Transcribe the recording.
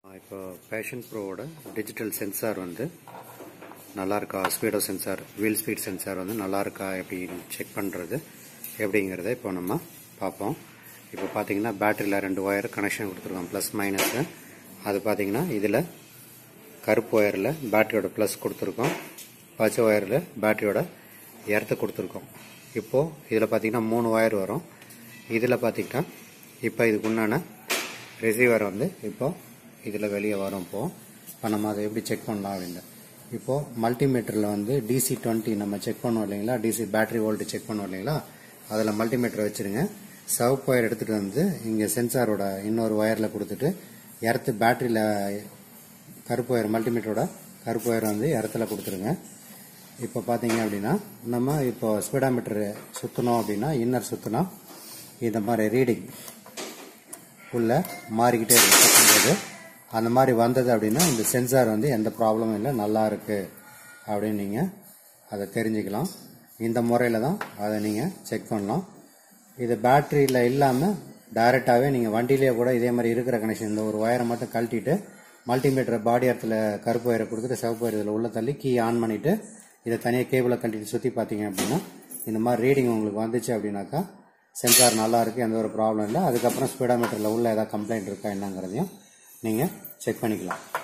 இப்போ fashion ப்ரோவோட digital sensor வந்து நல்லா இருக்கா speedo sensor wheel speed sensor வந்து நல்லா இருக்கா எப்படின்னு செக் பண்ணுறது எப்படிங்கிறத இப்போ நம்ம பார்ப்போம் இப்போ பார்த்தீங்கன்னா பேட்டரியில் ரெண்டு ஒயர் கனெக்ஷன் கொடுத்துருக்கோம் ப்ளஸ் மைனஸு அது பார்த்தீங்கன்னா இதில் கருப்பு ஒயரில் பேட்டரியோட ப்ளஸ் கொடுத்துருக்கோம் பச்சை ஒயரில் பேட்டரியோட எர்த்து கொடுத்துருக்கோம் இப்போது இதில் பார்த்தீங்கன்னா மூணு ஒயர் வரும் இதில் பார்த்தீங்கன்னா இப்போ இதுக்கு உண்டான ரிசீவர் வந்து இப்போ இதில் வெளியே வரும் இப்போ இப்போ நம்ம அதை எப்படி செக் பண்ணலாம் அப்படின்னு இப்போது மல்டிமீட்டரில் வந்து டிசி டுவெண்ட்டி நம்ம செக் பண்ணுவோம் இல்லைங்களா டிசி பேட்டரி வோல்ட் செக் பண்ணுவோம் இல்லைங்களா அதில் மல்டிமீட்டர் வச்சுருங்க சவுப் ஒயர் எடுத்துகிட்டு வந்து இங்கே சென்சாரோட இன்னொரு ஒயரில் கொடுத்துட்டு எர்த்து பேட்டரியில் கருப்பு ஒயர் மல்டிமீட்டரோட கருப்பு ஒயர் வந்து இடத்துல கொடுத்துருங்க இப்போ பார்த்தீங்க அப்படின்னா நம்ம இப்போ ஸ்பீடாமீட்டர் சுற்றணும் அப்படின்னா இன்னர் சுற்றினா இந்த மாதிரி ரீடிங் உள்ள மாறிக்கிட்டே இருக்கும் சுற்றும்போது அந்த மாதிரி வந்தது அப்படின்னா இந்த சென்சார் வந்து எந்த ப்ராப்ளமும் இல்லை நல்லா இருக்கு அப்படின்னு நீங்கள் அதை தெரிஞ்சுக்கலாம் இந்த முறையில் தான் அதை நீங்கள் செக் பண்ணலாம் இது பேட்டரியில் இல்லாமல் டைரெக்டாகவே நீங்கள் வண்டியிலே கூட இதே மாதிரி இருக்கிற கனெக்ஷன் இந்த ஒரு ஒயரை மட்டும் கழட்டிட்டு மல்டிமீட்டர் பாடி இடத்துல கருப்பு ஒயரை கொடுத்துட்டு சிவப்பு ஒயர் இதில் உள்ள தள்ளி கீ ஆன் பண்ணிவிட்டு இதை தனியாக கேபிளை கழட்டிட்டு சுற்றி பார்த்தீங்க அப்படின்னா இந்த மாதிரி ரீடிங் உங்களுக்கு வந்துச்சு அப்படின்னாக்கா சென்சார் நல்லா இருக்குது எந்த ஒரு ப்ராப்ளம் இல்லை அதுக்கப்புறம் ஸ்பீடாமீட்டரில் உள்ள ஏதாவது கம்ப்ளைண்ட் இருக்கா என்னங்கிறதையும் நீங்கள் செக் பண்ணிக்கலாம்